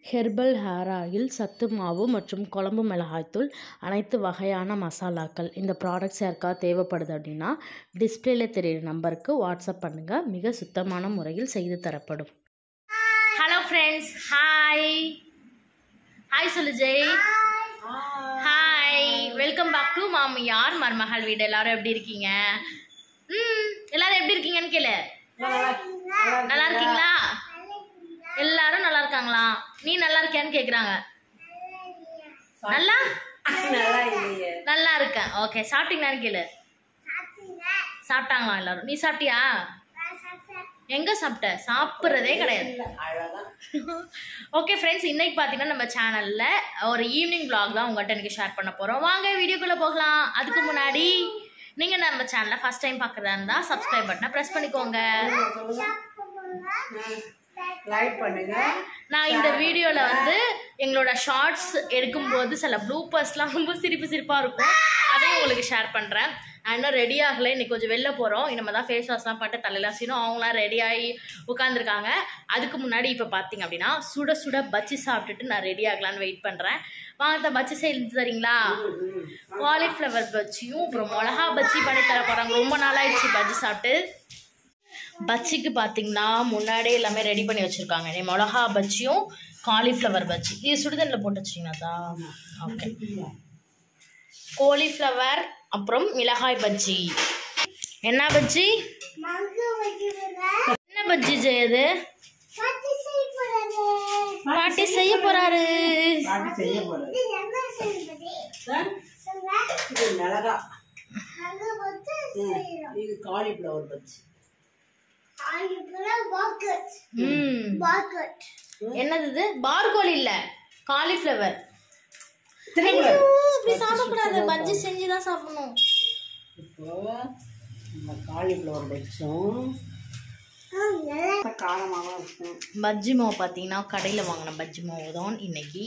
Herbal hair oil சத்து மாவு மற்றும் குழம்பு மிளகாய்த்தூள் அனைத்து வகையான மசாலாக்கள் இந்த ப்ராடக்ட்ஸ் யாருக்காவது தேவைப்படுது அப்படின்னா டிஸ்பிளேல தெரியிற நம்பருக்கு வாட்ஸ்அப் பண்ணுங்கள் மிக சுத்தமான முறையில் செய்து தரப்படும் ஹலோ ஃப்ரெண்ட்ஸ் ஹாய் ஹாய் சொல்லு Jai hi welcome back to மாமியார் மருமகள் வீடு எல்லாரும் எப்படி இருக்கீங்க ம் எல்லாரும் எப்படி இருக்கீங்கன்னு கேளு நல்லா இருக்கீங்களா எல்லாரும் நல்லா இருக்காங்களா நீ நல்லா இருக்கியான்னு கேக்குறாங்க நல்லா நல்லா இருக்கேன் ஓகே சாப்பிட்டீங்களான்னு கேளு சாப்பிட்டாங்களா எல்லாரும் நீ சாப்பிட்டியா எங்க சாப்பிட்ட சாப்பிட்றதே கிடையாது ஓகே ஃப்ரெண்ட்ஸ் இன்னைக்கு பார்த்தீங்கன்னா நம்ம சேனல்ல ஒரு ஈவினிங் vlog தான் உங்கள்கிட்ட எனக்கு ஷேர் பண்ண போறோம் வாங்க வீடியோக்குள்ள போகலாம் அதுக்கு முன்னாடி நீங்க நம்ம சேனலை ஃபர்ஸ்ட் டைம் பார்க்கறதா இருந்தா சப்ஸ்கிரைப் பட்டனை ப்ரெஸ் பண்ணிக்கோங்க லைக் பண்ணுங்க நான் இந்த வீடியோல வந்து எங்களோட ஷார்ட்ஸ் எடுக்கும்போது சில ப்ளூப்பர்ஸ்லாம் ரொம்ப சிரிப்பு சிரிப்பா இருக்கும் அதையும் உங்களுக்கு ஷேர் பண்றேன் நான் இன்னும் ரெடி ஆகலை இன்னைக்கு கொஞ்சம் வெளில போகிறோம் இனிமேல் தான் ஃபேஸ் வாஷ்லாம் பண்ணிட்டு தலையெல்லாம் சீனும் அவங்களாம் ரெடி ஆகி உட்காந்துருக்காங்க அதுக்கு முன்னாடி இப்போ பார்த்தீங்க அப்படின்னா சுட சுட பச்சி சாப்பிட்டுட்டு நான் ரெடி ஆகலான்னு வெயிட் பண்ணுறேன் வாங்க பச்சி செய்து தரீங்களா காலிஃப்ளவர் பஜ்ஜியும் அப்புறம் மிளகா பஜ்ஜி பண்ணி தர போகிறாங்க ரொம்ப நாளாயிடுச்சு பஜ்ஜி சாப்பிட்டு பஜ்ஜிக்கு பார்த்தீங்கன்னா முன்னாடியே எல்லாமே ரெடி பண்ணி வச்சுருக்காங்க நீ மிளகா பஜ்ஜியும் காலிஃப்ளவர் பஜ்ஜி இது சுடுதண்ணில் போட்டு வச்சிங்கனாதா ஓகே காலிஃப்ளவர் அப்புறம் மிளகாய் பஜ்ஜி என்ன பஜ்ஜி என்ன பஜ்ஜி ஜெயது பாட்டி செய்ய போறாரு பாட்டு செய்ய போறது இது மிளகா ம், இது காலிஃப்ளவர் பச்சி ம் என்னது இது பார்கோலி இல்ல காலிஃப்ளவர் இப்படி சாப்பிடக்கூடாது பஜ்ஜி செஞ்சு தான் சாப்பிடணும் இப்போ இந்த காலிஃப்ளவர் பச்சும் காரமாக இருக்கும் பஜ்ஜி மாவு பார்த்தீங்கன்னா கடையில் வாங்கின பஜ்ஜி மாவு தான் இன்னைக்கு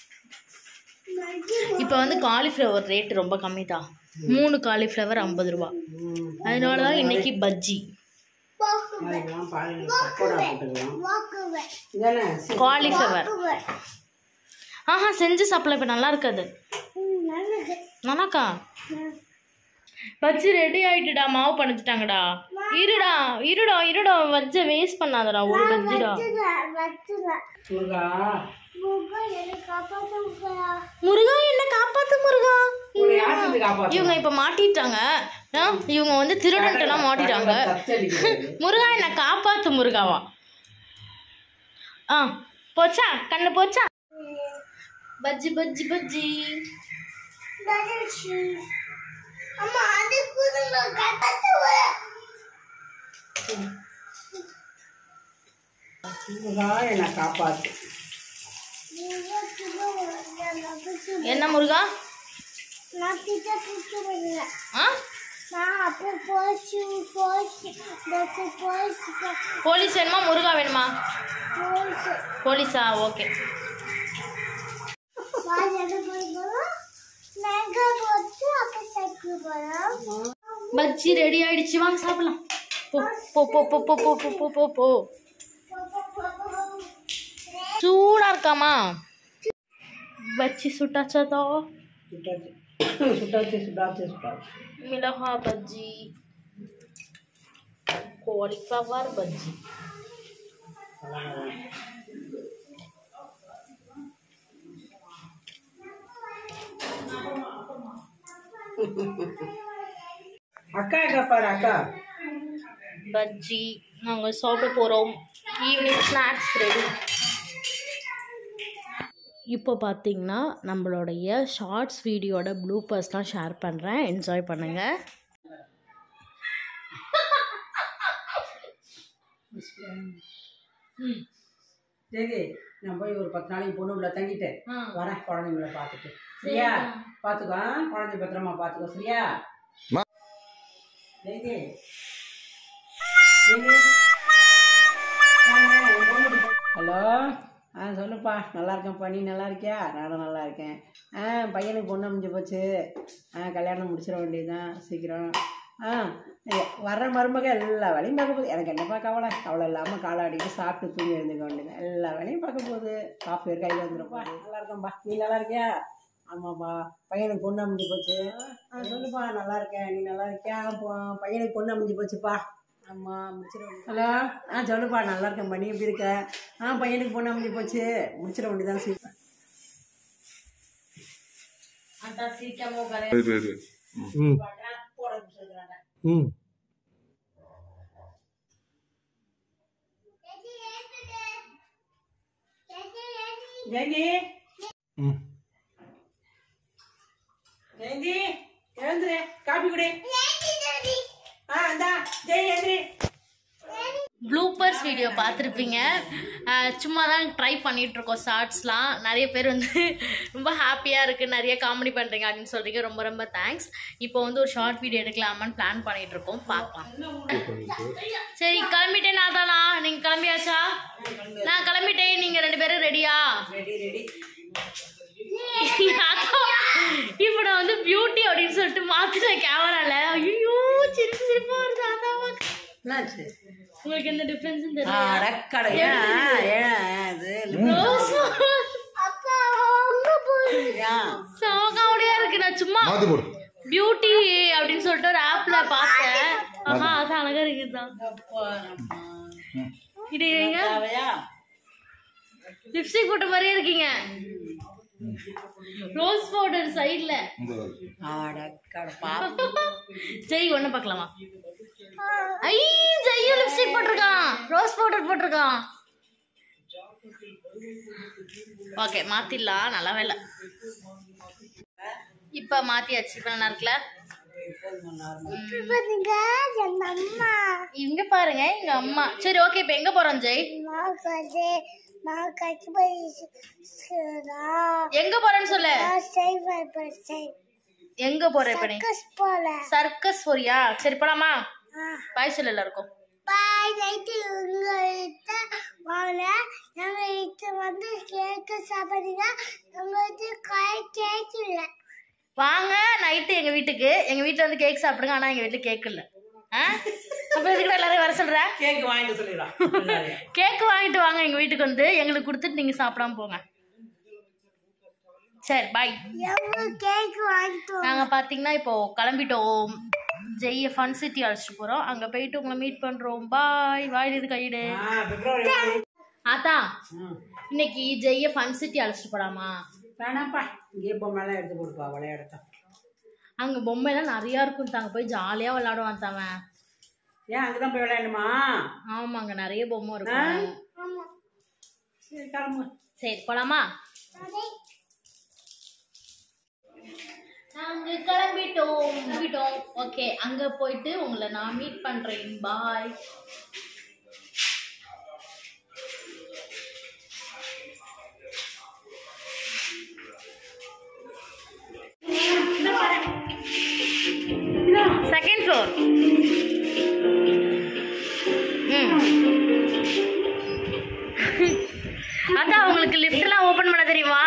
இப்போ வந்து காலிஃப்ளவர் ரேட் ரொம்ப கம்மி தான் மூணு காலிஃப்ளவர் ஐம்பது ரூபா ம், அதனால தான் இன்னைக்கு பஜ்ஜி அதுக்கெல்லாம் பாருங்க பக்கோடா போட்டுக்கலாம் இதானே சரி. காலிஃப்ளவர் ஆஹா செஞ்சு சாப்பிடலாம் இப்போ நல்லா இருக்காது நல்லாக்கா பஜ்ஜி ரெடி ஆயிட்டுடா மாவு பண்ணிச்சிட்டாங்கடா இருடா இருடா இருடா வச்ச வேஸ்ட் பண்ணாதடா ஒரு பஜ்ஜிடா முருகா முருகா என்ன காப்பாத்து முருகா உன்னை யாருக்கு காப்பாற்று இவங்க இப்ப மாட்டிட்டாங்க ஆ, இவங்க வந்து திருடன்ட்டெல்லாம் மாட்டிட்டாங்க தத்தளிக்கிறது முருகா என்ன காப்பாத்து முருகாவா ஆ போச்சா கண்ணு போச்சா பஜ்ஜி பஜ்ஜி பஜ்ஜி முருகா என்னை காப்பாற்று என்ன முருகா ஆ போலீஸ் வேணுமா முருகா வேணுமா போலீஸா ஓகே பஜ்ஜி ரெடி ஆயிடுச்சு வாங்க சாப்பிடலாம் போ போ போ போ போ போ போ போ போ சூடா இருக்காமா பஜ்ஜி சுட்டாச்சதோ சுட்டாச்சு சுட்டாச்சு சுட்டாச்சு சுட்டாச்சு மிளகா பஜ்ஜி காலிஃப்ளவர் பஜ்ஜி அக்கா எங்க பாரு அக்கா பஜ்ஜி நாங்கள் சாப்பிட போகிறோம் ஈவினிங் ஸ்நாக்ஸ் ரெடி இப்போ பார்த்தீங்கன்னா நம்மளுடைய ஷார்ட்ஸ் வீடியோட ப்ளூப்பர்ஸ்லாம் ஷேர் பண்ணுறேன் என்ஜாய் பண்ணுங்கள் சரி நான் போய் ஒரு பத்து நாளைக்கு பொண்ணு உள்ள தங்கிட்டு வரேன் குழந்தைங்கள பார்த்துட்டு சரியா பார்த்துக்கோ ஆ? குழந்தை பத்திரமா பார்த்துக்கோ சரியா ஜெயதி ஹலோ ஆ சொல்லுப்பா நல்லா இருக்கேன்ப்பா நீ நல்லா இருக்கியா நானும் நல்லா இருக்கேன் ஆ பையனுக்கு பொண்ணு அமைஞ்சு போச்சு ஆ கல்யாணம் முடிச்சிட வேண்டியதுதான் சீக்கிரம் ஆ வர்ற மருமக எல்லா வேலையும் பார்க்க போகுது எனக்கு என்னப்பா கவலை கவலை இல்லாமல் காலாடிட்டு சாப்பிட்டு தூங்கி எழுந்துக்க வேண்டியது எல்லா வேலையும் பார்க்க போகுது காஃபி ஒரு கையில் வந்துருப்பா நல்லா இருக்கேன்ப்பா நீ நல்லா இருக்கியா ஆமாப்பா பையனுக்கு பொண்ணு அமைஞ்சு போச்சு ஆ சொல்லுப்பா நல்லா இருக்கேன் நீ நல்லா இருக்கியா போ- பையனுக்கு பொண்ணு அமைஞ்சு போச்சுப்பா ஆமாம் முடிச்சிட ஹலோ ஆ சொல்லுப்பா நல்லா இருக்கேன்ப்பா நீ எப்படி இருக்க ஆ பையனுக்கு பொண்ணு அமைஞ்சு போச்சு முடிச்சிட வேண்டியதான் சீக்கிரம் அத்தா சீக்கிரமா உட்காரு இரு, இரு. ம் ம் ஜெயந்தி ம் ஜெயந்தி எழுந்துரு காபி குடி ஆ இந்தா ஜெய் எழுந்துரு ப்ளூப்பர்ஸ் வீடியோ பார்த்துருப்பீங்க அஹ் சும்மா தான் ட்ரை பண்ணிட்டு இருக்கோம் ஷார்ட்ஸ்லாம் நிறைய பேர் வந்து ரொம்ப ஹாப்பியாக இருக்குது நிறைய காமெடி பண்ணுறீங்க அப்படின்னு சொல்கிறீங்க ரொம்ப ரொம்ப தேங்க்ஸ் இப்போ வந்து ஒரு ஷார்ட் வீடியோ எடுக்கலாமான்னு பிளான் பண்ணிட்டு இருக்கோம் பார்க்கலாம் சரி கிளம்பிட்டேன் நான் தானா நீங்கள் கிளம்பியாச்சா நான் கிளம்பிட்டேன் நீங்கள் ரெண்டு பேரும் ரெடியா ரெடி ரெடி இப்போ நான் வந்து பியூட்டி அப்படின்னு சொல்லிட்டு மாத்தினேன் கேமரால ஐயோ சிரிப்பு சிரிப்பா வருது அதாவா என்னாச்சு உங்களுக்கு எந்த டிஃப்ரென்ஸும் தெரியல அடக்கடையா ஏன் இது சோகாவடியா இருக்கு நான் சும்மா மாத்தி போடு பியூட்டி அப்படின்னு சொல்லிட்டு ஒரு ஆப்ல பார்த்தேன் ஆஹா அது அழகா இருக்குதான் இது எங்க தேவையா லிப்ஸ்டிக் போட்ட மாதிரியே இருக்கீங்க ரோஸ் பவுடர் சைடுல இந்த அடக்கட பா ஜெய் ஒண்ணு பார்க்கலாமா ஐ ஜெய்யும் லிப்ஸ்டிக் போட்டிருக்கான் ரோஸ் பவுடர் போட்டிருக்கான் ஓகே மாத்திடலாம் நல்லா வேலை இப்ப மாத்தியாச்சு இப்ப நல்லா இருக்குல்ல இங்க பாருங்க எங்க அம்மா சரி ஓகே இப்ப எங்க போறோம் ஜெய் எங்க போறேன்னு சொல்லு எங்க போற இப்ப நீ சர்க்கஸ் போறியா சரி போலாமா பாய் சொல்லு எல்லாருக்கும் பாய் நைட்டு உங்கள்கிட்ட வாங்க நாங்கள் இப்போ வந்து கேக்கு சாப்பிடுங்க உங்களுக்கு கேக் இல்லை வாங்க நைட்டு எங்க வீட்டுக்கு எங்க வீட்டுல வந்து கேக் சாப்பிடுங்க ஆனா எங்க வீட்டுல கேக் இல்ல ஆ? அப்ப எதுக்கு எல்லாரும் வர சொல்ற கேக் வாங்கிட்டு சொல்லிடுறான் கேக் வாங்கிட்டு வாங்க எங்க வீட்டுக்கு வந்து எங்களுக்கு கொடுத்துட்டு நீங்க சாப்பிடாம போங்க சரி பாய் எவ்வளோ கேக் வாங்கிட்டு வாங்க. நாங்க பாத்தீங்கன்னா இப்போ கிளம்பிட்டோம் ஜெய்ய ஃபன் சிட்டி அழைச்சிட்டு போறோம் அங்க போயிட்டு உங்களை மீட் பண்றோம் பாய் வாயில் இது கையிடு ஆ பிப்ரவரி அதான் ம் இன்னைக்கு ஜெய்ய ஃபன் சிட்டி அழைச்சிட்டு போலாமா வேணாப்பா இங்கே பொம்மைலாம் எடுத்து கொடுப்பா விளையாடத்தான் அங்க பொம்மைலாம் நிறைய இருக்கும் தாங்க போய் ஜாலியா விளையாடுவான் தவன் ஏன் அங்கே தான் போய் விளையாடணுமா ஆமா அங்க நிறைய பொம்மை இருக்கும் சரி கிளம்பு சரி போலாமா நாங்க கிளம்பிட்டோம் கிளம்பிட்டோம் ஓகே அங்க போயிட்டு உங்களை நான் மீட் பண்றேன் பாய் செகண்ட் ஃப்ளோர் அதான் உங்களுக்கு லிஃப்ட்லாம் ஓபன் பண்ண தெரியுமா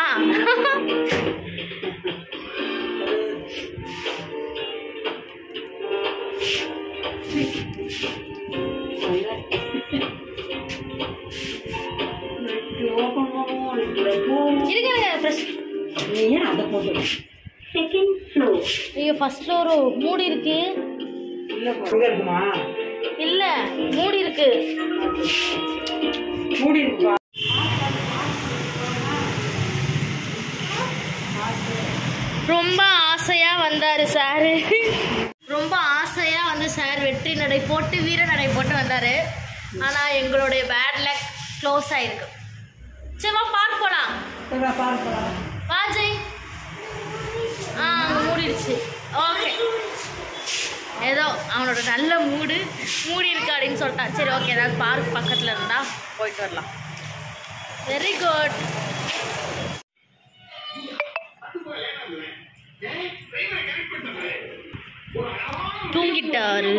ஓப்பன் பண்ணுவோம் இருங்க ஃப்ரெஷ் நீ ஏன் அதை போட்டு ஐயோ ஃபர்ஸ்ட் ஃப்ளோர் மூடி இருக்கு இல்லை அங்கே இருக்குமா இல்ல மூடி இருக்கு மூடி இருக்குப்பா ரொம்ப ஆசையா வந்தாரு சாரு ரொம்ப ஆசையா வந்து சார் வெற்றி நடை போட்டு வீர நடை போட்டு வந்தாரு ஆனா எங்களுடைய பேட் லக் க்ளோஸ் ஆயிருக்கு சரி வா பார்க் போலாம் சரி பாரு போகலாம் வா ஜெய் ஆ அங்க மூடிடுச்சு ஓகே ஏதோ அவனோட நல்ல மூடு மூடி இருக்கு அப்படின்னு சொல்லிட்டான் சரி ஓகே ஏதாவது பார்க் பக்கத்தில் இருந்தா போயிட்டு வரலாம் வெரி குட் தூங்கிட்டாரு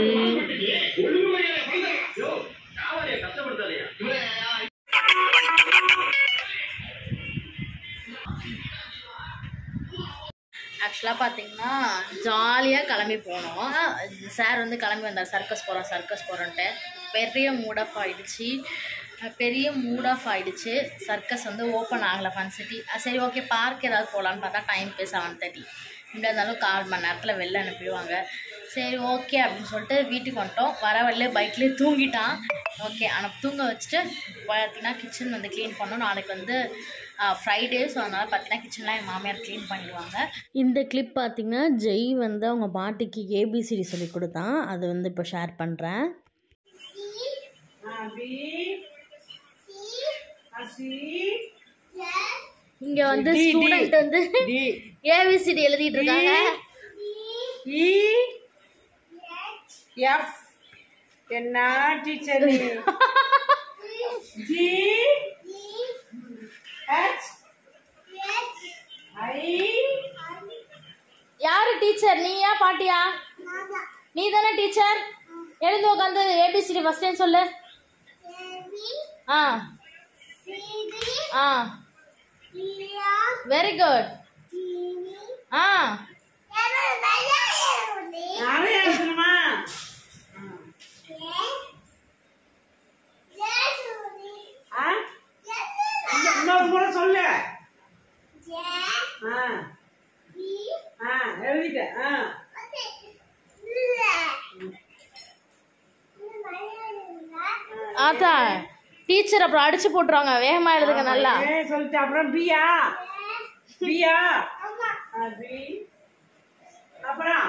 ஆக்சுவலாக பார்த்தீங்கன்னா ஜாலியாக கிளம்பி போனோம் சார் வந்து கிளம்பி வந்தார் சர்க்கஸ் போகிறோம் சர்க்கஸ் போகிறோன்ட்டு பெரிய மூட் ஆஃப் ஆயிடுச்சு பெரிய மூட் ஆஃப் ஆயிடுச்சு சர்க்கஸ் வந்து ஓப்பன் ஆகலை ஃபன் சிட்டி சரி ஓகே பார்க் ஏதாவது போகலான்னு பார்த்தா டைம் போய் செவன் தேர்ட்டி இப்படி இருந்தாலும் கால் மணி நேரத்தில் வெளில அனுப்பிடுவாங்க சரி ஓகே அப்படின்னு சொல்லிட்டு வீட்டுக்கு வந்துட்டோம் வர வழியில பைக்லேயே தூங்கிட்டான் ஓகே ஆனால் தூங்க வச்சுட்டு பார்த்தீங்கன்னா கிச்சன் வந்து க்ளீன் பண்ணோம் நாளைக்கு வந்து ஃப்ரைடே ஸோ அதனால் பார்த்தீங்கன்னா கிச்சன்லாம் என் மாமியார் க்ளீன் பண்ணிடுவாங்க இந்த கிளிப் பார்த்தீங்கன்னா ஜெய் வந்து அவங்க பாட்டிக்கு ஏபிசிடி சொல்லி கொடுத்தான் அது வந்து இப்போ ஷேர் பண்ணுறேன் பி சி இங்கே வந்து டி, டி. ஸ்டூடெண்ட் வந்து டி ஏபிசிடி எழுதிட்டு இருக்காங்க இ எஃப் என்ன டீச்சர் ஜி ஹெச் ஐ யாரு டீச்சர் நீயா பாட்டியா நீ தானே டீச்சர் எழுந்து உட்காந்து ஏபிசிடி ஃபர்ஸ்ட் டைம் சொல்லு ஆ ஆ வெரி குட் ஆ நானே எழுதணுமா ஆ இந்த இன்னொரு முறை சொல்லு ஆ ஆ எழுதிட்டேன் ஆ ஆத்தா டீச்சர் அப்புறம் அடிச்சு போட்டுருவாங்க வேகமா எழுதுங்க நல்லா ஏ சொல்லிட்டு அப்புறம் பியா பியா ஆ, பி அப்புறம்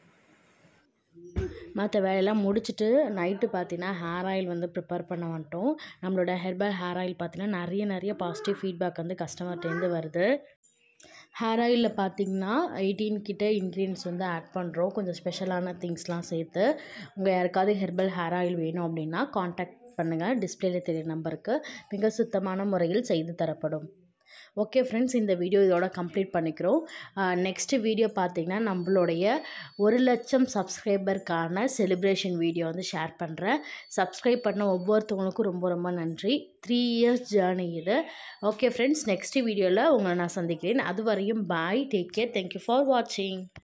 மற்ற வேலையெல்லாம் முடிச்சுட்டு நைட்டு பார்த்தீங்கன்னா ஹேர் ஆயில் வந்து ப்ரிப்பேர் பண்ண வந்துட்டோம் நம்மளோட ஹெர்பல் ஹேர் ஆயில் பார்த்தீங்கன்னா நிறைய நிறைய பாசிட்டிவ் ஃபீட்பேக் வந்து கஸ்டமர்கிட்டேருந்து வருது ஹேர் ஆயிலில் பார்த்தீங்கன்னா எயிட்டீன் கிட்ட இன்க்ரீடியன்ஸ் வந்து ஆட் பண்ணுறோம் கொஞ்சம் ஸ்பெஷலான திங்ஸ்லாம் சேர்த்து உங்கள் யாருக்காவது ஹெர்பல் ஹேர் ஆயில் வேணும் அப்படின்னா காண்டாக்ட் பண்ணுங்கள் டிஸ்பிளேல தெரிய நம்பருக்கு மிக சுத்தமான முறையில் செய்து தரப்படும் ஓகே ஃப்ரெண்ட்ஸ் இந்த வீடியோ இதோட கம்ப்ளீட் பண்ணிக்கிறோம் நெக்ஸ்ட்டு வீடியோ பார்த்தீங்கன்னா நம்மளுடைய ஒரு லட்சம் சப்ஸ்கிரைபருக்கான செலிப்ரேஷன் வீடியோ வந்து ஷேர் பண்ணுறேன் சப்ஸ்கிரைப் பண்ண ஒவ்வொருத்தவங்களுக்கும் ரொம்ப ரொம்ப நன்றி த்ரீ இயர்ஸ் ஜேர்னி இது ஓகே ஃப்ரெண்ட்ஸ் நெக்ஸ்ட் வீடியோவில் உங்களை நான் சந்திக்கிறேன் அது வரையும் bye take care thank you for வாட்சிங்